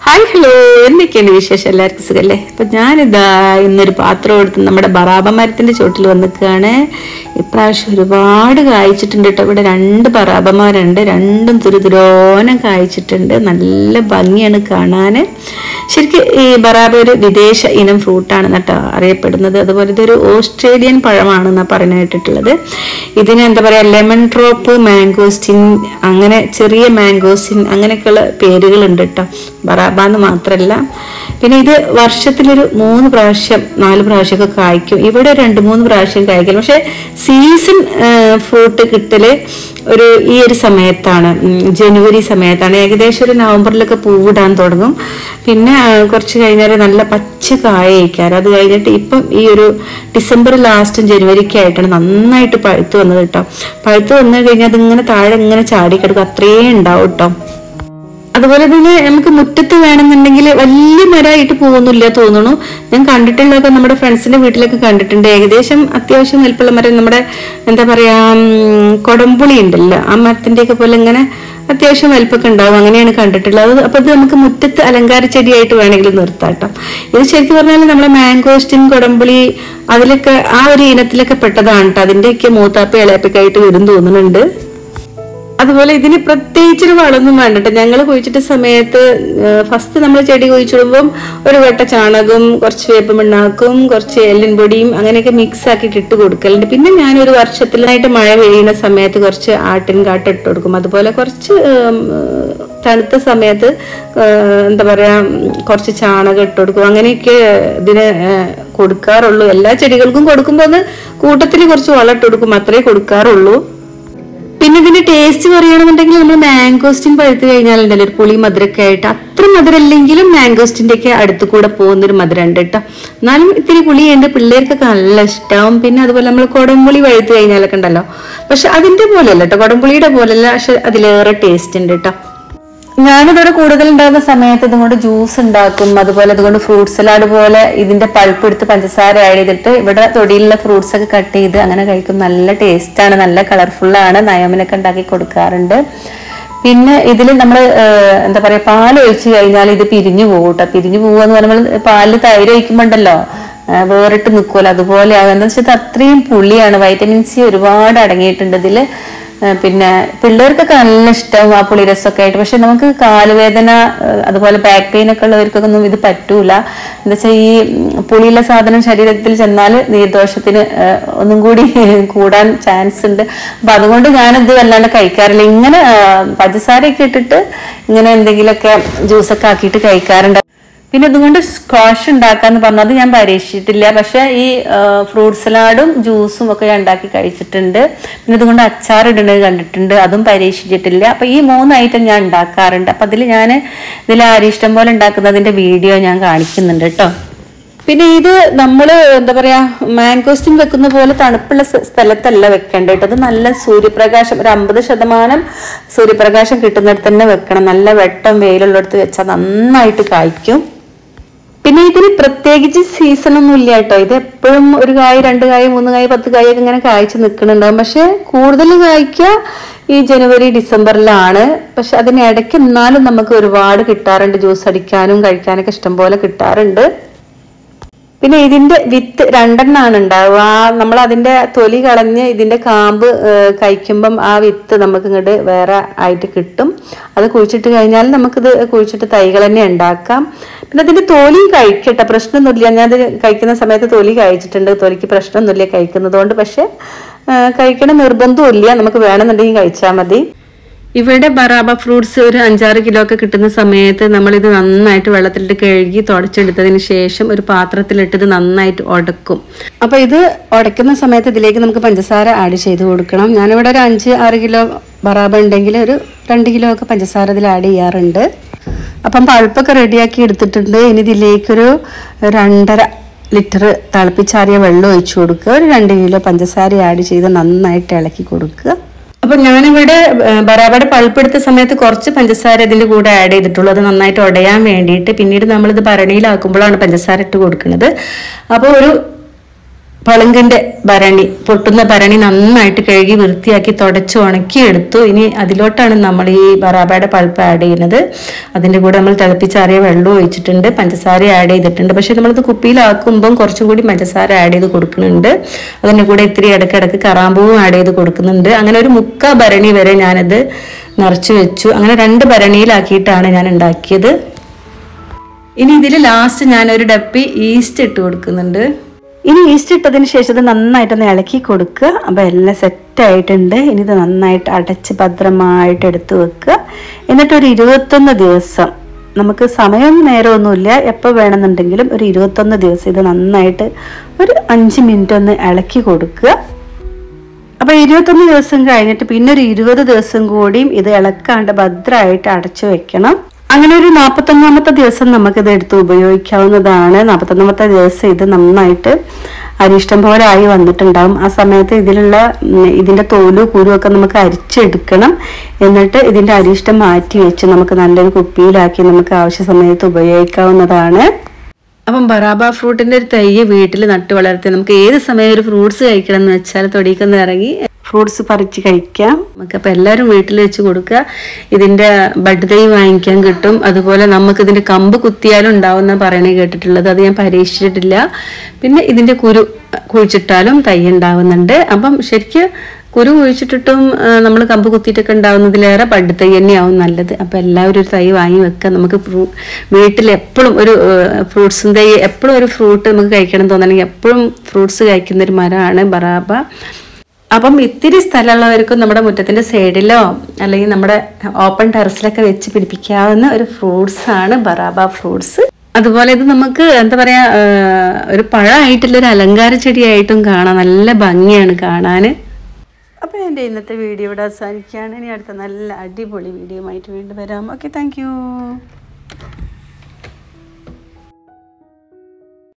hi hello എന്തൊക്കെയാണ് വിശേഷം എല്ലാവർക്കും സുഖല്ലേ അപ്പൊ ഞാനിതാ ഇന്നൊരു പാത്രം എടുത്ത് നമ്മുടെ ബറാബ മരത്തിന്റെ ചോട്ടിൽ വന്നിക്കുകയാണ് ഇപ്രാവശ്യം ഒരുപാട് കായ്ച്ചിട്ടുണ്ട് കേട്ടോ ഇവിടെ രണ്ട് ബറാബമാരുണ്ട് രണ്ടും തുരുതുരോനം കായ്ച്ചിട്ടുണ്ട് നല്ല ഭംഗിയാണ് കാണാൻ ശരിക്കും ഈ ബറാബ ഒരു വിദേശ ഇനം ഫ്രൂട്ടാണ് കേട്ടോ അറിയപ്പെടുന്നത് അതുപോലെ ഇതൊരു ഓസ്ട്രേലിയൻ പഴമാണെന്നാണ് പറഞ്ഞു കേട്ടിട്ടുള്ളത് ഇതിന് എന്താ പറയുക ലെമൺ ഡ്രോപ്പ് മാംഗോസ്റ്റിൻ അങ്ങനെ ചെറിയ മാംഗോസ്റ്റിൻ അങ്ങനെയൊക്കെയുള്ള പേരുകളുണ്ട് കേട്ടോ ബറാബ എന്ന് മാത്രമല്ല പിന്നെ ഇത് വർഷത്തിലൊരു മൂന്ന് പ്രാവശ്യം നാല് പ്രാവശ്യമൊക്കെ കായ്ക്കും ഇവിടെ രണ്ട് മൂന്ന് പ്രാവശ്യം കായ്ക്കലും പക്ഷെ സീസൺ ഫ്രൂട്ട് കിട്ടല് ഒരു ഈ ഒരു സമയത്താണ് ഉം, ജനുവരി സമയത്താണ് ഏകദേശം ഒരു നവംബറിലൊക്കെ പൂവിടാൻ തുടങ്ങും പിന്നെ ആ, കുറച്ച് കഴിഞ്ഞാൽ നല്ല പച്ച കായ കഴിക്കാറ് അത് കഴിഞ്ഞിട്ട് ഇപ്പം ഈ ഒരു ഡിസംബർ ലാസ്റ്റും ജനുവരിക്ക് ആയിട്ടാണ് നന്നായിട്ട് പഴുത്ത് വന്നത് കേട്ടോ പഴുത്ത് വന്നു കഴിഞ്ഞാൽ അതിങ്ങനെ താഴെ ഇങ്ങനെ ചാടി കിടക്കും അത്രയും ഉണ്ടാവും കേട്ടോ അതുപോലെ തന്നെ നമുക്ക് മുറ്റത്ത് വേണമെന്നുണ്ടെങ്കിൽ വലിയ മരമായിട്ട് പോകുന്നില്ല തോന്നുന്നു ഞാൻ കണ്ടിട്ടുള്ളതൊക്കെ നമ്മുടെ ഫ്രണ്ട്സിന്റെ വീട്ടിലൊക്കെ കണ്ടിട്ടുണ്ട് ഏകദേശം അത്യാവശ്യം വലിപ്പമുള്ള മരം നമ്മുടെ എന്താ പറയാ ഉം, കൊടംപുളി ഉണ്ടല്ലോ ആ മരത്തിന്റെയൊക്കെ പോലെ ഇങ്ങനെ അത്യാവശ്യം വലിപ്പമൊക്കെ ഉണ്ടാവും അങ്ങനെയാണ് കണ്ടിട്ടുള്ളത് അത് അപ്പൊ ഇത് നമുക്ക് മുറ്റത്ത് അലങ്കാര ചെടിയായിട്ട് വേണമെങ്കിൽ നിർത്താം കേട്ടോ ഇത് ശരിക്കും പറഞ്ഞാൽ നമ്മുടെ മാംഗോസ്റ്റിൻ കൊടംപുളി അതിലൊക്കെ ആ ഒരു ഇനത്തിലൊക്കെ പെട്ടതാണ് കേട്ടോ അതിന്റെയൊക്കെ മൂത്താപ്പ ഇളയപ്പൊക്കെ ആയിട്ട് വരും തോന്നുന്നുണ്ട് അതുപോലെ ഇതിന് പ്രത്യേകിച്ചൊരു വളമൊന്നും വേണ്ടട്ടോ ഞങ്ങൾ കുഴിച്ചിട്ട സമയത്ത് ഫസ്റ്റ് നമ്മൾ ചെടി കുഴിച്ചിടുമ്പം ഒരു വട്ട ചാണകവും കുറച്ച് വേപ്പമണ്ണാക്കും കുറച്ച് എല്ലിൻ പൊടിയും അങ്ങനെയൊക്കെ മിക്സ് ആക്കിയിട്ട് ഇട്ട് കൊടുക്കലുണ്ട് പിന്നെ ഞാൻ ഒരു വർഷത്തിലായിട്ട് മഴ പെയ്യുന്ന സമയത്ത് കുറച്ച് ആട്ടിൻ കാട്ട് ഇട്ട് കൊടുക്കും അതുപോലെ കുറച്ച് ഉം, തണുത്ത സമയത്ത് ഏഹ്, എന്താ പറയാ ഉം, കുറച്ച് ചാണകം ഇട്ട് കൊടുക്കും അങ്ങനെയൊക്കെ ഇതിന് ഏഹ്, കൊടുക്കാറുള്ളൂ എല്ലാ ചെടികൾക്കും കൊടുക്കുമ്പോൾ ഒന്ന് കൂട്ടത്തിൽ കുറച്ച് വളം ഇട്ട് കൊടുക്കും അത്രേ കൊടുക്കാറുള്ളൂ പിന്നെ ഇതിന്റെ ടേസ്റ്റ് പറയുകയാണെന്നുണ്ടെങ്കിൽ നമ്മൾ മാംഗോസ്റ്റിൻ പഴുത്ത് കഴിഞ്ഞാലുണ്ടല്ലോ ഒരു പുളി മധുരമൊക്കെ ആയിട്ട് അത്ര മധുരമല്ലെങ്കിലും മാംഗോസ്റ്റിന്റെ ഒക്കെ അടുത്ത് കൂടെ പോകുന്ന ഒരു മധുരം ഉണ്ട് കേട്ടോ എന്നാലും ഇത്തിരി പുളിയുണ്ട് പിള്ളേർക്കൊക്കെ നല്ല ഇഷ്ടമാവും പിന്നെ അതുപോലെ നമ്മൾ കൊടംപുളി പഴുത്ത് കഴിഞ്ഞാലൊക്കെ ഉണ്ടല്ലോ പക്ഷെ അതിന്റെ പോലെയല്ല കേട്ടോ കൊടംപുളിയുടെ പോലെയല്ല പക്ഷെ അതിലേറെ ടേസ്റ്റ് ഉണ്ട് കേട്ടോ ഞാനിതോടെ കൂടുതൽ ഉണ്ടാകുന്ന സമയത്ത് ഇതുകൊണ്ട് ജ്യൂസ് ഉണ്ടാക്കും അതുപോലെ അതുകൊണ്ട് ഫ്രൂട്ട് സലാഡ് പോലെ ഇതിന്റെ പൾപ്പ് എടുത്ത് പഞ്ചസാര ആഡ് ചെയ്തിട്ട് ഇവിടെ തൊടിയിലുള്ള ഫ്രൂട്ട്സ് ഒക്കെ കട്ട് ചെയ്ത് അങ്ങനെ കഴിക്കും നല്ല ടേസ്റ്റാണ് നല്ല കളർഫുള്ളാണ് നയമനൊക്കെ ഉണ്ടാക്കി കൊടുക്കാറുണ്ട് പിന്നെ ഇതിൽ നമ്മൾ എന്താ പറയാ പാൽ ഒഴിച്ച് കഴിഞ്ഞാൽ ഇത് പിരിഞ്ഞു പോകും കേട്ടോ പിരിഞ്ഞു പോകുക എന്ന് പറയുമ്പോൾ പാലിൽ തൈര് ഒഴിക്കുമ്പോണ്ടല്ലോ ആ, വേറിട്ട് നിൽക്കുമല്ലോ അതുപോലെ ആകും എന്താ വെച്ചാൽ ഇത് അത്രയും പുളിയാണ് വൈറ്റമിൻ സി ഒരുപാട് അടങ്ങിയിട്ടുണ്ട് ഇതിൽ പിന്നെ പിള്ളേർക്കൊക്കെ നല്ല ഇഷ്ടം ആ പുളിരസമൊക്കെ ആയിട്ട് പക്ഷെ നമുക്ക് കാലുവേദന ആ, അതുപോലെ ബാക്ക് പെയിൻ ഒക്കെ ഉള്ളവർക്കൊക്കെ ഒന്നും ഇത് പറ്റൂല എന്താ വെച്ചാൽ ഈ ഉം, പുളിയുള്ള സാധനം ശരീരത്തിൽ ചെന്നാൽ നീർദോഷത്തിന് ആ, ഒന്നും കൂടി കൂടാൻ ചാൻസ് ഉണ്ട് അപ്പൊ അതുകൊണ്ട് ഞാനിത് വല്ലാണ്ട് കഴിക്കാറില്ല ഇങ്ങനെ ആ, പഞ്ചസാരയൊക്കെ ഇട്ടിട്ട് ഇങ്ങനെ എന്തെങ്കിലുമൊക്കെ ജ്യൂസൊക്കെ ആക്കിയിട്ട് കഴിക്കാറുണ്ട് പിന്നെ അതുകൊണ്ട് സ്ക്വാഷ് ഉണ്ടാക്കാന്ന് പറഞ്ഞു അത് ഞാൻ പരീക്ഷിച്ചിട്ടില്ല പക്ഷെ ഈ ഫ്രൂട്ട് സലാഡും ജ്യൂസും ഒക്കെ ഞാൻ ഉണ്ടാക്കി കഴിച്ചിട്ടുണ്ട് പിന്നെ അതുകൊണ്ട് അച്ചാർ ഇടുന്നത് കണ്ടിട്ടുണ്ട് അതും പരീക്ഷിച്ചിട്ടില്ല അപ്പൊ ഈ മൂന്ന് ഐറ്റം ഞാൻ ഉണ്ടാക്കാറുണ്ട് അപ്പൊ അതിൽ ഞാൻ ഇതിൽ ആരിഷ്ടം പോലെ ഉണ്ടാക്കുന്നതിന്റെ വീഡിയോ ഞാൻ കാണിക്കുന്നുണ്ട് കേട്ടോ പിന്നെ ഇത് നമ്മൾ എന്താ പറയാ മാംഗോസ്റ്റിൻ വെക്കുന്ന പോലെ തണുപ്പുള്ള സ്ഥ- സ്ഥലത്തല്ല വെക്കേണ്ടത് കേട്ടോ അത് നല്ല സൂര്യപ്രകാശം ഒരു അമ്പത് ശതമാനം സൂര്യപ്രകാശം കിട്ടുന്നിടത്ത് തന്നെ വെക്കണം നല്ല വെട്ടം വെയിലുള്ളിടത്ത് വെച്ചാൽ നന്നായിട്ട് കായ്ക്കും പിന്നെ ഇതിന് പ്രത്യേകിച്ച് സീസൺ ഒന്നും ഇല്ല കേട്ടോ ഇത് എപ്പോഴും ഒരു കായ് രണ്ട് കായ് മൂന്ന് കായ് പത്ത് കായ് ഒക്കെ ഇങ്ങനെ കായ്ച്ചു നിൽക്കുന്നുണ്ടാവും പക്ഷെ കൂടുതൽ കായ്ക്കുക ഈ ജനുവരി ഡിസംബറിലാണ് പക്ഷെ അതിനിടയ്ക്ക് എന്നാലും നമുക്ക് ഒരുപാട് കിട്ടാറുണ്ട് ജ്യൂസ് അടിക്കാനും കഴിക്കാനൊക്കെ ഇഷ്ടം പോലെ കിട്ടാറുണ്ട് പിന്നെ ഇതിന്റെ വിത്ത് രണ്ടെണ്ണാണ് ഉണ്ടാവുക ആ നമ്മൾ അതിന്റെ തൊലി കളഞ്ഞ് ഇതിന്റെ കാമ്പ് ഏഹ്, കഴിക്കുമ്പം ആ വിത്ത് നമുക്ക് ഇങ്ങോട്ട് വേറെ ആയിട്ട് കിട്ടും അത് കുഴിച്ചിട്ട് കഴിഞ്ഞാൽ നമുക്കിത് കുഴിച്ചിട്ട് തൈകൾ തന്നെ ഉണ്ടാക്കാം പിന്നെ അതിന്റെ തൊലി കഴിക്കട്ടെ പ്രശ്നമൊന്നുമില്ല ഞാൻ അത് കഴിക്കുന്ന സമയത്ത് തൊലി കഴിച്ചിട്ടുണ്ട് തൊലിക്ക് പ്രശ്നമൊന്നുമില്ല കഴിക്കുന്നത് കൊണ്ട് പക്ഷെ ഏഹ്, കഴിക്കണ നിർബന്ധമില്ല നമുക്ക് വേണമെന്നുണ്ടെങ്കിൽ കഴിച്ചാൽ മതി ഇവിടെ ബറാബ ഫ്രൂട്ട്സ് ഒരു അഞ്ചാറ് കിലോ ഒക്കെ കിട്ടുന്ന സമയത്ത് നമ്മൾ ഇത് നന്നായിട്ട് വെള്ളത്തിലിട്ട് കഴുകി തുടച്ചെടുത്തതിന് ശേഷം ഒരു പാത്രത്തിലിട്ട് ഇത് നന്നായിട്ട് ഉടക്കും അപ്പൊ ഇത് ഉടയ്ക്കുന്ന സമയത്ത് ഇതിലേക്ക് നമുക്ക് പഞ്ചസാര ആഡ് ചെയ്ത് കൊടുക്കണം ഞാനിവിടെ ഒരു അഞ്ച് ആറ് കിലോ ബറാബ ഉണ്ടെങ്കിൽ ഒരു രണ്ട് കിലോ ഒക്കെ പഞ്ചസാര ഇതിൽ ആഡ് ചെയ്യാറുണ്ട് അപ്പം പഴുപ്പൊക്കെ റെഡിയാക്കി എടുത്തിട്ടുണ്ട് ഇനി ഇതിലേക്കൊരു രണ്ടര ലിറ്റർ തിളപ്പിച്ചാറിയ വെള്ളം ഒഴിച്ചു കൊടുക്കുക ഒരു രണ്ട് കിലോ പഞ്ചസാര ആഡ് ചെയ്ത് നന്നായിട്ട് ഇളക്കി കൊടുക്കുക അപ്പൊ ഞാനിവിടെ ബറാബയുടെ പൾപ്പെടുത്ത സമയത്ത് കുറച്ച് പഞ്ചസാര ഇതിന്റെ കൂടെ ആഡ് ചെയ്തിട്ടുള്ളൂ അത് നന്നായിട്ട് ഉടയാൻ വേണ്ടിയിട്ട് പിന്നീട് നമ്മളിത് ഭരണിയിലാക്കുമ്പോഴാണ് പഞ്ചസാര ഇട്ട് കൊടുക്കുന്നത് അപ്പോൾ ഒരു പളുങ്കിന്റെ ഭരണി പൊട്ടുന്ന ഭരണി നന്നായിട്ട് കഴുകി വൃത്തിയാക്കി തുടച്ച് ഉണക്കിയെടുത്തു ഇനി അതിലോട്ടാണ് നമ്മൾ ഈ ബറാബയുടെ പൾപ്പ് ആഡ് ചെയ്യുന്നത് അതിന്റെ കൂടെ നമ്മൾ തിളപ്പിച്ചാറിയ വെള്ളം ഒഴിച്ചിട്ടുണ്ട് പഞ്ചസാര ആഡ് ചെയ്തിട്ടുണ്ട് പക്ഷെ നമ്മളിത് കുപ്പിയിലാക്കുമ്പം കുറച്ചും കൂടി പഞ്ചസാര ആഡ് ചെയ്ത് കൊടുക്കുന്നുണ്ട് അതിന്റെ കൂടെ ഇത്തിരി ഇടയ്ക്കിടയ്ക്ക് കറാമ്പൂവും ആഡ് ചെയ്ത് കൊടുക്കുന്നുണ്ട് അങ്ങനെ ഒരു മുക്കാ ഭരണി വരെ ഞാനത് നിറച്ചു വെച്ചു അങ്ങനെ രണ്ട് ഭരണിയിലാക്കിയിട്ടാണ് ഞാൻ ഉണ്ടാക്കിയത് ഇനി ഇതിൽ ലാസ്റ്റ് ഞാൻ ഒരു ഡപ്പി ഈസ്റ്റ് ഇട്ട് കൊടുക്കുന്നുണ്ട് ഇനി ഈസ്റ്റ് ഇട്ടതിന് ശേഷം ഇത് നന്നായിട്ടൊന്ന് ഇളക്കി കൊടുക്കുക അപ്പോൾ എല്ലാം സെറ്റ് ആയിട്ടുണ്ട് ഇനി ഇത് നന്നായിട്ട് അടച്ച് ഭദ്രമായിട്ട് എടുത്തു വെക്കുക എന്നിട്ട് ഒരു ഇരുപത്തൊന്ന് ദിവസം നമുക്ക് സമയം നേരമൊന്നുമില്ല എപ്പോൾ വേണമെന്നുണ്ടെങ്കിലും ഒരു ഇരുപത്തൊന്ന് ദിവസം ഇത് നന്നായിട്ട് ഒരു അഞ്ച് മിനിറ്റ് ഒന്ന് ഇളക്കി കൊടുക്കുക അപ്പൊ ഇരുപത്തൊന്ന് ദിവസം കഴിഞ്ഞിട്ട് പിന്നെ ഒരു ഇരുപത് ദിവസം കൂടിയും ഇത് ഇളക്കാണ്ട് ഭദ്രമായിട്ട് അടച്ചു വെക്കണം അങ്ങനെ ഒരു നാൽപ്പത്തൊന്നാമത്തെ ദിവസം നമുക്കിത് എടുത്ത് ഉപയോഗിക്കാവുന്നതാണ് നാൽപ്പത്തൊന്നാമത്തെ ദിവസം ഇത് നന്നായിട്ട് അരിഷ്ടം പോലെ ആയി വന്നിട്ടുണ്ടാവും ആ സമയത്ത് ഇതിലുള്ള ഉം, ഇതിന്റെ തോലും കുരു ഒക്കെ നമുക്ക് അരിച്ചെടുക്കണം എന്നിട്ട് ഇതിന്റെ അരിഷ്ടം മാറ്റി വെച്ച് നമുക്ക് നല്ലൊരു കുപ്പിയിലാക്കി നമുക്ക് ആവശ്യ സമയത്ത് ഉപയോഗിക്കാവുന്നതാണ് അപ്പം ബറാബ ഫ്രൂട്ടിന്റെ ഒരു തൈ വീട്ടിൽ നട്ടു വളർത്തി നമുക്ക് ഏത് സമയം ഒരു ഫ്രൂട്ട്സ് കഴിക്കണം എന്ന് വെച്ചാൽ തൊടിക്കൊന്ന് ഇറങ്ങി ഫ്രൂട്ട്സ് പറിച്ച് കഴിക്കാം നമുക്ക് അപ്പം എല്ലാവരും വീട്ടിൽ വെച്ച് കൊടുക്കുക ഇതിന്റെ ബഡ് തൈ വാങ്ങിക്കാൻ കിട്ടും അതുപോലെ നമുക്ക് ഇതിന്റെ കമ്പ് കുത്തിയാലും ഉണ്ടാവുന്ന പറയണേ കേട്ടിട്ടുള്ളത് അത് ഞാൻ പരീക്ഷിച്ചിട്ടില്ല പിന്നെ ഇതിന്റെ കുരു കുഴിച്ചിട്ടാലും തൈ ഉണ്ടാവുന്നുണ്ട് അപ്പം ശരിക്ക് കുരു കുഴിച്ചിട്ടിട്ടും നമ്മൾ കമ്പ് കുത്തിയിട്ടൊക്കെ ഉണ്ടാവുന്നതിലേറെ ബഡ് തൈ തന്നെയാവും നല്ലത് അപ്പം എല്ലാവരും ഒരു തൈ വാങ്ങി വെക്കുക നമുക്ക് ഫ്രൂ വീട്ടിൽ എപ്പോഴും ഒരു ഫ്രൂട്ട്സും തൈ എപ്പോഴും ഒരു ഫ്രൂട്ട് നമുക്ക് കഴിക്കണം തോന്നണമെങ്കിൽ എപ്പോഴും ഫ്രൂട്ട്സ് കഴിക്കുന്ന ഒരു മരമാണ് ബറാബ അപ്പം ഇത്തിരി സ്ഥലമുള്ളവർക്കും നമ്മുടെ മുറ്റത്തിന്റെ സൈഡിലോ അല്ലെങ്കിൽ നമ്മുടെ ഓപ്പൺ ടെറസിലൊക്കെ വെച്ച് പിടിപ്പിക്കാവുന്ന ഒരു ഫ്രൂട്ട്സ് ആണ് ബറാബ ഫ്രൂട്ട്സ് അതുപോലെ ഇത് നമുക്ക് എന്താ പറയാ ആ, ഒരു പഴമായിട്ടുള്ള ഒരു അലങ്കാര ചെടിയായിട്ടും കാണാം നല്ല ഭംഗിയാണ് കാണാൻ അപ്പോൾ എൻ്റെ ഇന്നത്തെ വീഡിയോ ഇവിടെ അവസാനിക്കുകയാണ് ഇനി അടുത്ത നല്ല അടിപൊളി വീഡിയോ ആയിട്ട് വീണ്ടും വരാം ഓക്കെ താങ്ക്